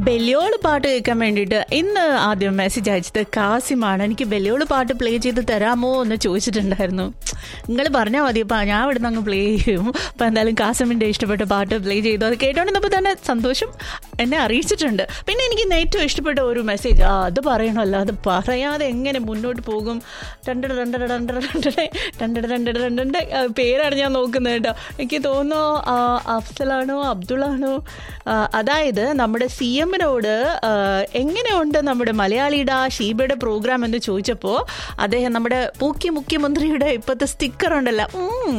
ബെല്ലിയോള് പാട്ട് കേൾക്കാൻ വേണ്ടിയിട്ട് ഇന്ന് ആദ്യം മെസ്സേജ് അയച്ചത് കാസിമാണ് എനിക്ക് ബെല്ലിയോള് പാട്ട് പ്ലേ ചെയ്ത് തരാമോ എന്ന് ചോദിച്ചിട്ടുണ്ടായിരുന്നു നിങ്ങൾ പറഞ്ഞാൽ മതി അപ്പം ഞാൻ ഇവിടുന്ന് അങ്ങ് പ്ലേ ചെയ്യും അപ്പം എന്തായാലും കാസിമിൻ്റെ ഇഷ്ടപ്പെട്ട പാട്ട് പ്ലേ ചെയ്തു അത് കേട്ടോണ്ടിരുന്നപ്പോൾ തന്നെ സന്തോഷം എന്നെ അറിയിച്ചിട്ടുണ്ട് പിന്നെ എനിക്ക് ഇന്ന് ഏറ്റവും ഇഷ്ടപ്പെട്ട ഒരു മെസ്സേജ് ആ അത് പറയണമല്ലോ അത് പറയാതെ എങ്ങനെ മുന്നോട്ട് പോകും രണ്ടര രണ്ടര രണ്ടര രണ്ടര രണ്ടര രണ്ടര രണ്ടര പേരാണ് ഞാൻ നോക്കുന്നത് കേട്ടോ എനിക്ക് തോന്നുന്നു ആ, അഫ്സലാണോ അബ്ദുള്ളാണോ ആ, അതായത് നമ്മുടെ സി എമ്മിനോട് എങ്ങനെയുണ്ട് നമ്മുടെ മലയാളിയുടെ ആ ഷീബയുടെ പ്രോഗ്രാം എന്ന് ചോദിച്ചപ്പോൾ അദ്ദേഹം നമ്മുടെ പൂക്കി മുഖ്യമന്ത്രിയുടെ ഇപ്പോഴത്തെ സ്റ്റിക്കർ ഉണ്ടല്ലോ ഉം.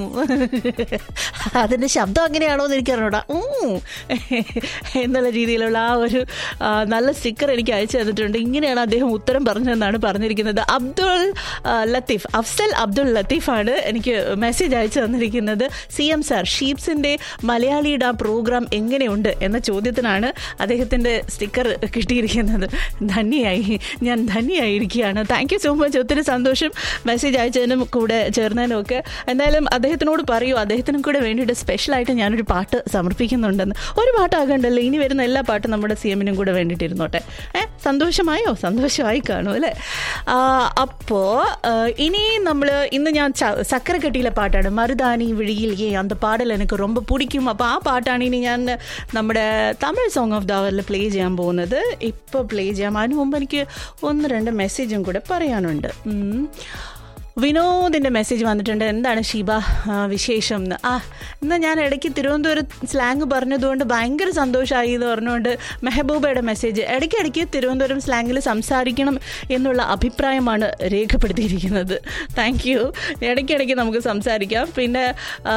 അതിൻ്റെ ശബ്ദം അങ്ങനെയാണോ എന്ന് എനിക്കറിഞ്ഞൂടാ ഉം. എന്നുള്ള രീതിയിലുള്ള ആ ഒരു ആ, നല്ല സ്റ്റിക്കർ എനിക്ക് അയച്ചു തന്നിട്ടുണ്ട് ഇങ്ങനെയാണ് അദ്ദേഹം ഉത്തരം പറഞ്ഞതെന്നാണ് പറഞ്ഞിരിക്കുന്നത് അബ്ദുൾ ആ, ലത്തീഫ് അഫ്സൽ അബ്ദുൾ ലത്തീഫാണ് എനിക്ക് മെസ്സേജ് അയച്ചു തന്നിരിക്കുന്നത് സി എം സാർ ഷീപ്സിൻ്റെ മലയാളിയുടെ ആ പ്രോഗ്രാം എങ്ങനെയുണ്ട് എന്ന ചോദ്യത്തിനാണ് അദ്ദേഹത്തിൻ്റെ സ്റ്റിക്കർ കിട്ടിയിരിക്കുന്നത് ധന്യയായി ഞാൻ ധന്യയായിരിക്കുകയാണ് താങ്ക് യു സോ മച്ച് ഒത്തിരി സന്തോഷം മെസ്സേജ് അയച്ചതിനും കൂടെ ചേർന്നതിനും ഒക്കെ എന്തായാലും അദ്ദേഹത്തിനോട് പറയൂ അദ്ദേഹത്തിനും കൂടെ വേണ്ടിയിട്ട് സ്പെഷ്യലായിട്ട് ഞാനൊരു പാട്ട് സമർപ്പിക്കുന്നുണ്ടെന്ന് ഒരു പാട്ടാകണ്ടല്ലോ ഇനി വരുന്ന എല്ലാ പാട്ടും നമ്മുടെ സി എമ്മിനും കൂടെ വേണ്ടിയിട്ട് ഇരുന്നോട്ടെ ഏ സന്തോഷമായോ സന്തോഷമായി കാണും അല്ലേ അപ്പോൾ ഇനി നമ്മൾ ഇന്ന് ഞാൻ ച- സക്കര കെട്ടിയിലെ പാട്ടാണ് മരുതാനി വിഴിയിൽ ഏ அந்த പാടൽ എനിക്ക് ரொம்ப പിടിക്കും അപ്പോൾ ആ പാട്ടാണ് ഇനി ഞാൻ നമ്മുടെ തമിഴ് സോങ് ഓഫ് ദ അവറിൽ പ്ലേ ചെയ്യാൻ പോകുന്നത് ഇപ്പോൾ പ്ലേ ചെയ്യാം അതിന് മുമ്പ് എനിക്ക് ഒന്ന് രണ്ട് മെസ്സേജും കൂടെ പറയാനുണ്ട് ഉം. വിനോദിൻ്റെ മെസ്സേജ് വന്നിട്ടുണ്ട് എന്താണ് ഷീബ ആ, വിശേഷം എന്ന് ആ എന്നാൽ ഞാൻ ഇടയ്ക്ക് തിരുവനന്തപുരം സ്ലാങ് പറഞ്ഞതുകൊണ്ട് ഭയങ്കര സന്തോഷമായി എന്ന് പറഞ്ഞുകൊണ്ട് മെഹബൂബയുടെ മെസ്സേജ് ഇടയ്ക്കിടയ്ക്ക് തിരുവനന്തപുരം സ്ലാങ്ങിൽ സംസാരിക്കണം എന്നുള്ള അഭിപ്രായമാണ് രേഖപ്പെടുത്തിയിരിക്കുന്നത് താങ്ക് യു ഇടയ്ക്കിടയ്ക്ക് നമുക്ക് സംസാരിക്കാം പിന്നെ ആ,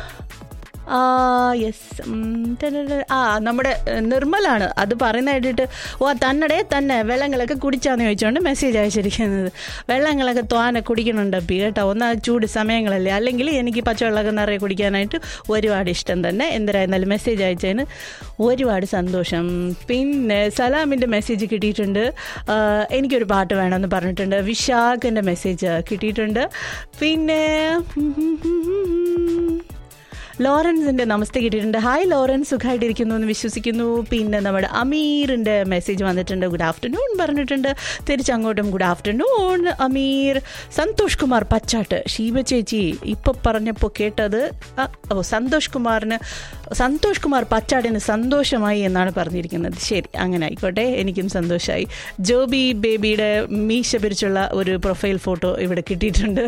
ആ യെസ് ആ നമ്മുടെ ഏഹ്, നിർമ്മലാണ് അത് പറയുന്ന കേട്ടിട്ട് ഓ തന്നടെ തന്നെ വെള്ളങ്ങളൊക്കെ കുടിച്ചാന്ന് ചോദിച്ചുകൊണ്ട് മെസ്സേജ് അയച്ചിരിക്കുന്നത് വെള്ളങ്ങളൊക്കെ തോനെ കുടിക്കണുണ്ട് അപ്പി കേട്ടോ ഒന്ന് ആ ചൂട് സമയങ്ങളല്ലേ അല്ലെങ്കിൽ എനിക്ക് പച്ചവെള്ളമൊക്കെ നിറയെ കുടിക്കാനായിട്ട് ഒരുപാട് ഇഷ്ടം തന്നെ എന്തിനായിരുന്നാലും മെസ്സേജ് അയച്ചതിന് ഒരുപാട് സന്തോഷം പിന്നെ സലാമിൻ്റെ മെസ്സേജ് കിട്ടിയിട്ടുണ്ട് ആ, എനിക്കൊരു പാട്ട് വേണമെന്ന് പറഞ്ഞിട്ടുണ്ട് വിശാഖിൻ്റെ മെസ്സേജ് കിട്ടിയിട്ടുണ്ട് പിന്നെ ലോറൻസിന്റെ നമസ്തേ കിട്ടിയിട്ടുണ്ട് ഹായ് ലോറൻസ് സുഖമായിട്ടിരിക്കുന്നു എന്ന് വിശ്വസിക്കുന്നു പിന്നെ നമ്മുടെ അമീറിന്റെ മെസ്സേജ് വന്നിട്ടുണ്ട് ഗുഡ് ആഫ്റ്റർനൂൺ പറഞ്ഞിട്ടുണ്ട് തിരിച്ചങ്ങോട്ടും ഗുഡ് ആഫ്റ്റർനൂൺ അമീർ സന്തോഷ് കുമാർ പച്ചാട്ട് ഷീബ ചേച്ചി ഇപ്പൊ പറഞ്ഞപ്പോൾ കേട്ടത് ആ, ഓ സന്തോഷ് കുമാറിന് സന്തോഷ് കുമാർ പച്ചാടിന് സന്തോഷമായി എന്നാണ് പറഞ്ഞിരിക്കുന്നത് ശരി അങ്ങനെ ആയിക്കോട്ടെ എനിക്കും സന്തോഷമായി ജോബി ബേബിയുടെ മീശ പിരിച്ചുള്ള ഒരു പ്രൊഫൈൽ ഫോട്ടോ ഇവിടെ കിട്ടിയിട്ടുണ്ട്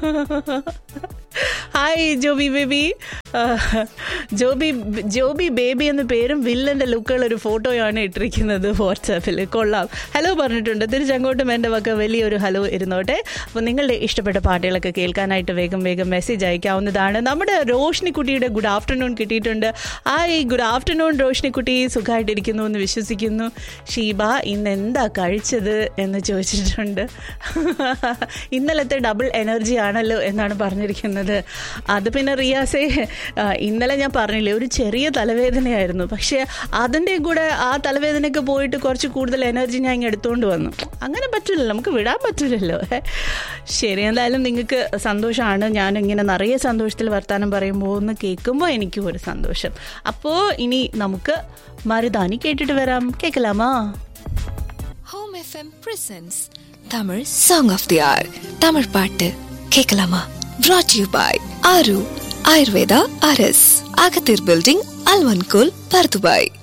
ഹായ് ജോബി ബേബി ആഹ്, ജോബി ജോബി ബേബി എന്ന പേരും വില്ലന്റെ ലുക്കുള്ള ഒരു ഫോട്ടോയാണ് ഇട്ടിരിക്കുന്നത് വാട്സാപ്പിൽ കൊള്ളാം ഹലോ പറഞ്ഞിട്ടുണ്ട് തിരിച്ചങ്ങോട്ടും എൻ്റെ വക വലിയൊരു ഹലോ ഇരുന്നോട്ടെ അപ്പോൾ നിങ്ങളുടെ ഇഷ്ടപ്പെട്ട പാട്ടുകളൊക്കെ കേൾക്കാനായിട്ട് വേഗം വേഗം മെസ്സേജ് അയക്കാവുന്നതാണ് നമ്മുടെ റോഷ്നിക്കുട്ടിയുടെ ഗുഡ് ആഫ്റ്റർനൂൺ കിട്ടിയിട്ടുണ്ട് ഹായ് ഗുഡ് ആഫ്റ്റർനൂൺ റോഷ്നിക്കുട്ടി സുഖമായിട്ടിരിക്കുന്നു എന്ന് വിശ്വസിക്കുന്നു ഷീബ ഇന്ന് എന്താ കഴിച്ചത് എന്ന് ചോദിച്ചിട്ടുണ്ട് ഇന്നലത്തെ ഡബിൾ എനർജി ആണല്ലോ എന്നാണ് പറഞ്ഞിരിക്കുന്നത് അത് പിന്നെ റിയാസെ ആ, ഇന്നലെ ഞാൻ പറഞ്ഞില്ലേ ഒരു ചെറിയ തലവേദനയായിരുന്നു പക്ഷേ അതിൻ്റെ കൂടെ ആ തലവേദനയൊക്കെ പോയിട്ട് കുറച്ച് കൂടുതൽ എനർജി ഞാൻ ഇങ്ങനെ എടുത്തുകൊണ്ട് വന്നു അങ്ങനെ പറ്റില്ലല്ലോ നമുക്ക് വിടാൻ പറ്റില്ലല്ലോ ഏ. ശരി എന്തായാലും നിങ്ങൾക്ക് സന്തോഷമാണ് ഞാൻ ഇങ്ങനെ നിറയെ സന്തോഷത്തിൽ വർത്താനം പറയുമ്പോൾ ഒന്ന് കേൾക്കുമ്പോൾ എനിക്കും ഒരു സന്തോഷം അപ്പോൾ ഇനി നമുക്ക് മരുതാനി കേട്ടിട്ട് വരാം കേൾക്കലാമാ Hum FM presents Tamil song of the hour Tamil பாட்டு கேட்கலாமா brought you by Aaru Ayurveda அரஸ் அகத்தீர் பில்டிங் அல்வன்கோல் பர்துபாய்